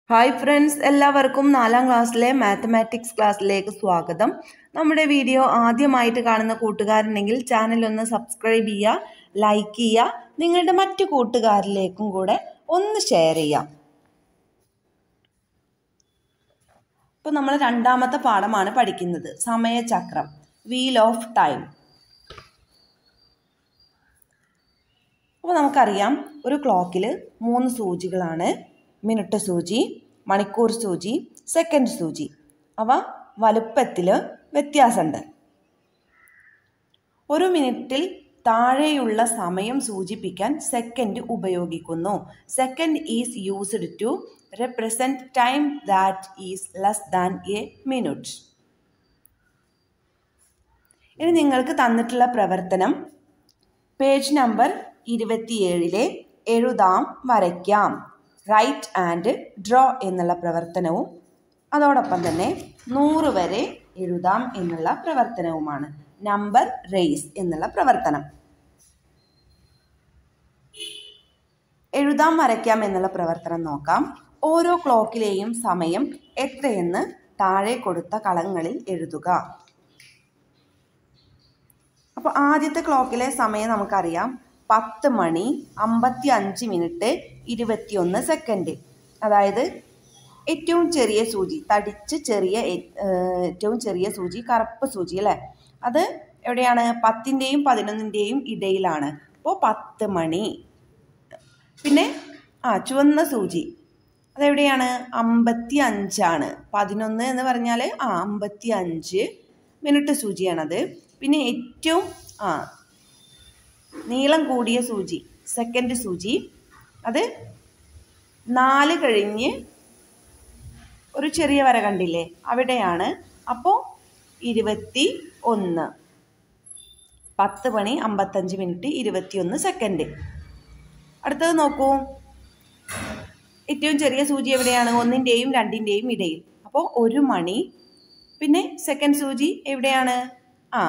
hi friends എല്ലാവർക്കും നാലാം ക്ലാസ്സിലെ മാത്തമാറ്റിക്സ് ക്ലാസ്സിലേക്ക് സ്വാഗതം നമ്മുടെ വീഡിയോ ആദ്യമായിട്ട് കാണുന്ന കൂട്ടുകാരുണ്ടെങ്കിൽ ചാനൽ ഒന്ന് സബ്സ്ക്രൈബ് ചെയ്യുക ലൈക്ക് ചെയ്യുക നിങ്ങളുടെ മറ്റു കൂട്ടുകാരിലേക്കും കൂടെ ഒന്ന് ഷെയർ ചെയ്യാം ഇപ്പോൾ നമ്മൾ രണ്ടാമത്തെ പാഠമാണ് പഠിക്കുന്നത് സമയചക്രം വീൽ ഓഫ് ടൈം അപ്പോൾ നമുക്കറിയാം ഒരു ക്ലോക്കിൽ മൂന്ന് സൂചികളാണ് മിനിറ്റ് സൂചി മണിക്കൂർ സൂചി സെക്കൻഡ് സൂചി അവ വലുപ്പത്തിൽ വ്യത്യാസമുണ്ട് ഒരു മിനിറ്റിൽ താഴെയുള്ള സമയം സൂചിപ്പിക്കാൻ സെക്കൻഡ് ഉപയോഗിക്കുന്നു second is used to represent time that is less than a minute ഇനി നിങ്ങൾക്ക് തന്നിട്ടുള്ള പ്രവർത്തനം പേജ് നമ്പർ ഇരുപത്തിയേഴിലെ എഴുതാം വരയ്ക്കാം റൈറ്റ് ആൻഡ് ഡ്രോ എന്നുള്ള പ്രവർത്തനവും അതോടൊപ്പം തന്നെ നൂറ് വരെ എഴുതാം എന്നുള്ള പ്രവർത്തനവുമാണ് നമ്പർ റേസ് എന്നുള്ള പ്രവർത്തനം എഴുതാം വരയ്ക്കാം എന്നുള്ള പ്രവർത്തനം നോക്കാം ഓരോ ക്ലോക്കിലെയും സമയം എത്രയെന്ന് താഴെ കൊടുത്ത കളങ്ങളിൽ എഴുതുക അപ്പോൾ ആദ്യത്തെ ക്ലോക്കിലെ സമയം നമുക്കറിയാം പത്ത് മണി അമ്പത്തി അഞ്ച് മിനിറ്റ് ഇരുപത്തിയൊന്ന് സെക്കൻഡ് അതായത് ഏറ്റവും ചെറിയ സൂചി തടിച്ച് ചെറിയ ഏറ്റവും ചെറിയ സൂചി കറുപ്പ് സൂചി അല്ലേ അത് എവിടെയാണ് പത്തിൻ്റെയും പതിനൊന്നിൻ്റെയും ഇടയിലാണ് അപ്പോൾ പത്ത് മണി പിന്നെ ആ ചുവന്ന സൂചി അതെവിടെയാണ് അമ്പത്തി അഞ്ചാണ് പതിനൊന്ന് എന്ന് പറഞ്ഞാൽ ആ അമ്പത്തി അഞ്ച് മിനിറ്റ് സൂചിയാണത് പിന്നെ ഏറ്റവും ആ നീളം കൂടിയ സൂചി സെക്കൻഡ് സൂചി അത് നാല് കഴിഞ്ഞ് ഒരു ചെറിയ വര കണ്ടില്ലേ അവിടെയാണ് അപ്പോൾ ഇരുപത്തി ഒന്ന് പത്ത് മണി അമ്പത്തഞ്ച് മിനിറ്റ് ഇരുപത്തിയൊന്ന് സെക്കൻഡ് അടുത്തത് നോക്കൂ ഏറ്റവും ചെറിയ സൂചി എവിടെയാണ് ഒന്നിൻ്റെയും രണ്ടിൻ്റെയും ഇടയിൽ അപ്പോൾ ഒരു മണി പിന്നെ സെക്കൻഡ് സൂചി എവിടെയാണ് ആ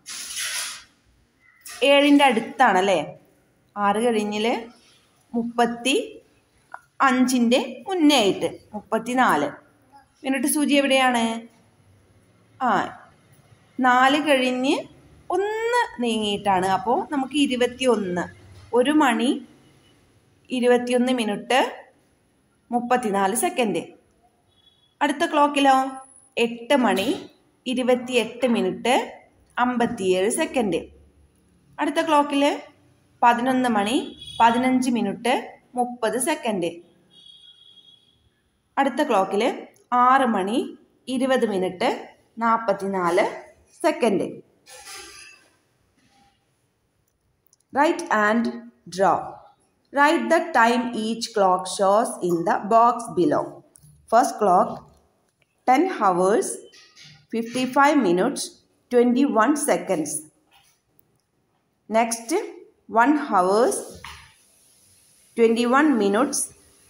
ഏഴിൻ്റെ അടുത്താണല്ലേ ആറ് കഴിഞ്ഞിൽ മുപ്പത്തി അഞ്ചിൻ്റെ മുന്നേ ആയിട്ട് മുപ്പത്തി നാല് മിനിറ്റ് സൂചി എവിടെയാണ് ആ നാല് കഴിഞ്ഞ് ഒന്ന് നീങ്ങിയിട്ടാണ് അപ്പോൾ നമുക്ക് ഇരുപത്തി ഒന്ന് ഒരു മണി ഇരുപത്തിയൊന്ന് മിനിറ്റ് മുപ്പത്തിനാല് സെക്കൻഡ് അടുത്ത ക്ലോക്കിലോ എട്ട് മണി ഇരുപത്തിയെട്ട് മിനിറ്റ് അമ്പത്തിയേഴ് സെക്കൻഡ് അടുത്ത ക്ലോക്കിൽ പതിനൊന്ന് മണി പതിനഞ്ച് മിനിറ്റ് മുപ്പത് സെക്കൻഡ് അടുത്ത ക്ലോക്കിൽ ആറ് മണി ഇരുപത് മിനിറ്റ് നാൽപ്പത്തിനാല് second write and draw write the time each clock shows in the box below first clock ten hours fifty five minutes twenty one seconds next 1 hours 21 minutes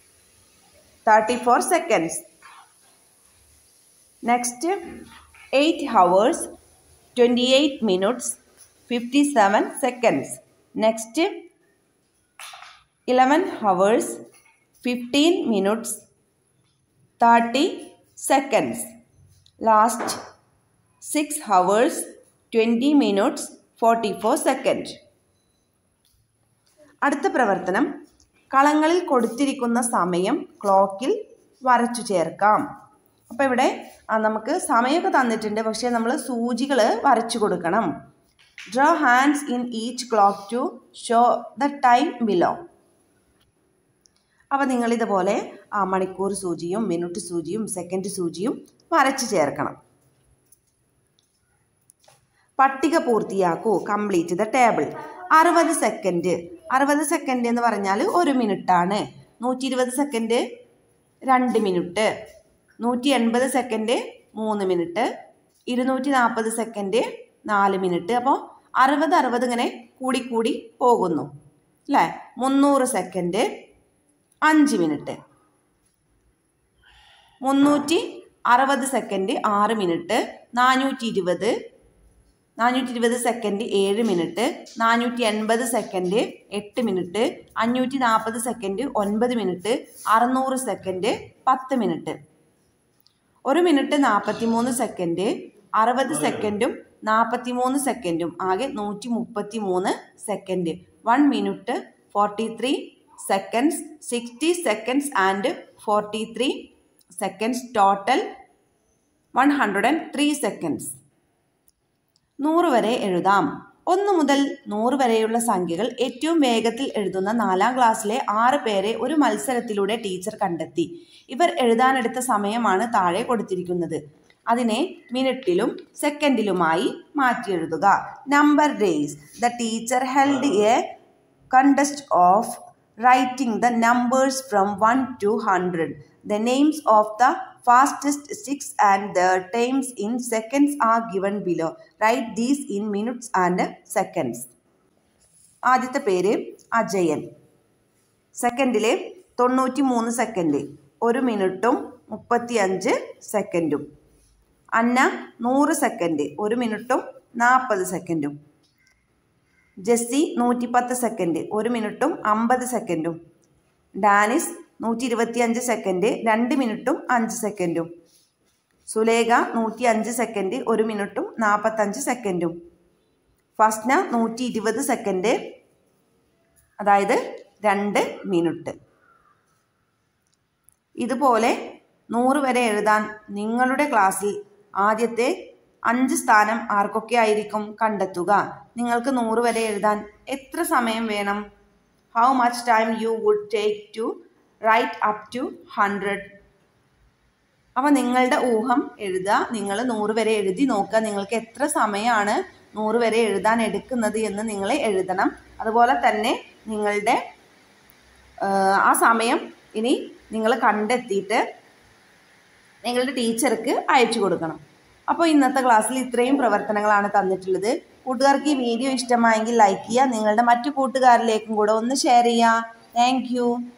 34 seconds next 8 hours 28 minutes 57 seconds next 11 hours 15 minutes 30 seconds last 6 hours 20 minutes forty four second അടുത്ത പ്രവർത്തനം കളങ്ങളിൽ കൊടുത്തിരിക്കുന്ന സമയം ക്ലോക്കിൽ വരച്ചു ചേർക്കാം അപ്പോൾ ഇവിടെ നമുക്ക് സമയമൊക്കെ തന്നിട്ടുണ്ട് പക്ഷേ നമ്മൾ സൂചികൾ വരച്ചു കൊടുക്കണം draw hands in each clock to show the time below അപ്പോൾ നിങ്ങളിതുപോലെ ആ മണിക്കൂർ സൂചിയും മിനിറ്റ് സൂചിയും സെക്കൻഡ് സൂചിയും വരച്ചു ചേർക്കണം പട്ടിക പൂർത്തിയാക്കൂ കംപ്ലീറ്റ് ദ ടേബിൾ അറുപത് സെക്കൻഡ് അറുപത് സെക്കൻഡ് എന്ന് പറഞ്ഞാൽ ഒരു മിനിറ്റാണ് നൂറ്റി ഇരുപത് സെക്കൻഡ് രണ്ട് മിനിറ്റ് നൂറ്റി എൺപത് സെക്കൻഡ് മൂന്ന് മിനിറ്റ് ഇരുന്നൂറ്റി നാൽപ്പത് സെക്കൻഡ് നാല് മിനിറ്റ് അപ്പോൾ അറുപത് അറുപത് ഇങ്ങനെ കൂടി കൂടി പോകുന്നു അല്ലേ മുന്നൂറ് സെക്കൻഡ് അഞ്ച് മിനിറ്റ് മുന്നൂറ്റി അറുപത് സെക്കൻഡ് ആറ് മിനിറ്റ് നാനൂറ്റി ഇരുപത് നാനൂറ്റി ഇരുപത് സെക്കൻഡ് ഏഴ് മിനിറ്റ് നാനൂറ്റി എൺപത് സെക്കൻഡ് എട്ട് മിനിറ്റ് അഞ്ഞൂറ്റി നാൽപ്പത് സെക്കൻഡ് ഒൻപത് മിനിറ്റ് അറുന്നൂറ് സെക്കൻഡ് പത്ത് മിനിറ്റ് ഒരു മിനിറ്റ് നാൽപ്പത്തി മൂന്ന് സെക്കൻഡ് അറുപത് സെക്കൻഡും നാൽപ്പത്തി മൂന്ന് സെക്കൻഡും ആകെ നൂറ്റി മുപ്പത്തി മൂന്ന് second one minute forty three seconds sixty seconds and forty three seconds total one hundred and three seconds നൂറ് വരെ എഴുതാം ഒന്ന് മുതൽ നൂറ് വരെയുള്ള സംഖ്യകൾ ഏറ്റവും വേഗത്തിൽ എഴുതുന്ന നാലാം ക്ലാസ്സിലെ ആറ് പേരെ ഒരു മത്സരത്തിലൂടെ ടീച്ചർ കണ്ടെത്തി ഇവർ എഴുതാനെടുത്ത സമയമാണ് താഴെ കൊടുത്തിരിക്കുന്നത് അതിനെ മിനിറ്റിലും സെക്കൻഡിലുമായി മാറ്റിയെഴുതുക number days the teacher held a contest of writing the numbers from one to hundred the names of the fastest six and the times in seconds are given below write these in minutes and seconds ആദ്യത്തെ പേര് അജയൻ സെക്കൻഡിലെ തൊണ്ണൂറ്റി മൂന്ന് second ഒരു മിനിറ്റും മുപ്പത്തിയഞ്ച് സെക്കൻഡും അന്ന നൂറ് second ഒരു മിനിറ്റും നാൽപ്പത് സെക്കൻഡും ജെസ്സി നൂറ്റിപ്പത്ത് സെക്കൻഡ് ഒരു മിനിറ്റും അമ്പത് സെക്കൻഡും ഡാനിസ് നൂറ്റി ഇരുപത്തിയഞ്ച് സെക്കൻഡ് രണ്ട് മിനിറ്റും അഞ്ച് സെക്കൻഡും സുലേഖ നൂറ്റി അഞ്ച് സെക്കൻഡ് ഒരു മിനിറ്റും നാൽപ്പത്തഞ്ച് സെക്കൻഡും ഫസ്ന നൂറ്റി ഇരുപത് സെക്കൻഡ് അതായത് രണ്ട് മിനിറ്റ് ഇതുപോലെ നൂറ് വരെ എഴുതാൻ നിങ്ങളുടെ ക്ലാസ്സിൽ ആദ്യത്തെ അഞ്ച് സ്ഥാനം ആർക്കൊക്കെ ആയിരിക്കും കണ്ടെത്തുക നിങ്ങൾക്ക് നൂറ് വരെ എഴുതാൻ എത്ര സമയം വേണം how much time you would take to write up to hundred അപ്പോൾ നിങ്ങളുടെ ഊഹം എഴുതുക നിങ്ങൾ നൂറ് വരെ എഴുതി നോക്കുക നിങ്ങൾക്ക് എത്ര സമയമാണ് നൂറ് വരെ എഴുതാൻ എടുക്കുന്നത് എന്ന് നിങ്ങൾ എഴുതണം അതുപോലെ തന്നെ നിങ്ങളുടെ ആ സമയം ഇനി നിങ്ങൾ കണ്ടെത്തിയിട്ട് നിങ്ങളുടെ ടീച്ചർക്ക് അയച്ചു കൊടുക്കണം അപ്പോൾ ഇന്നത്തെ ക്ലാസ്സിൽ ഇത്രയും പ്രവർത്തനങ്ങളാണ് തന്നിട്ടുള്ളത് കൂട്ടുകാർക്ക് ഈ വീഡിയോ ഇഷ്ടമായെങ്കിൽ ലൈക്ക് ചെയ്യുക നിങ്ങളുടെ മറ്റു കൂട്ടുകാരിലേക്കും കൂടെ ഒന്ന് ഷെയർ ചെയ്യുക താങ്ക്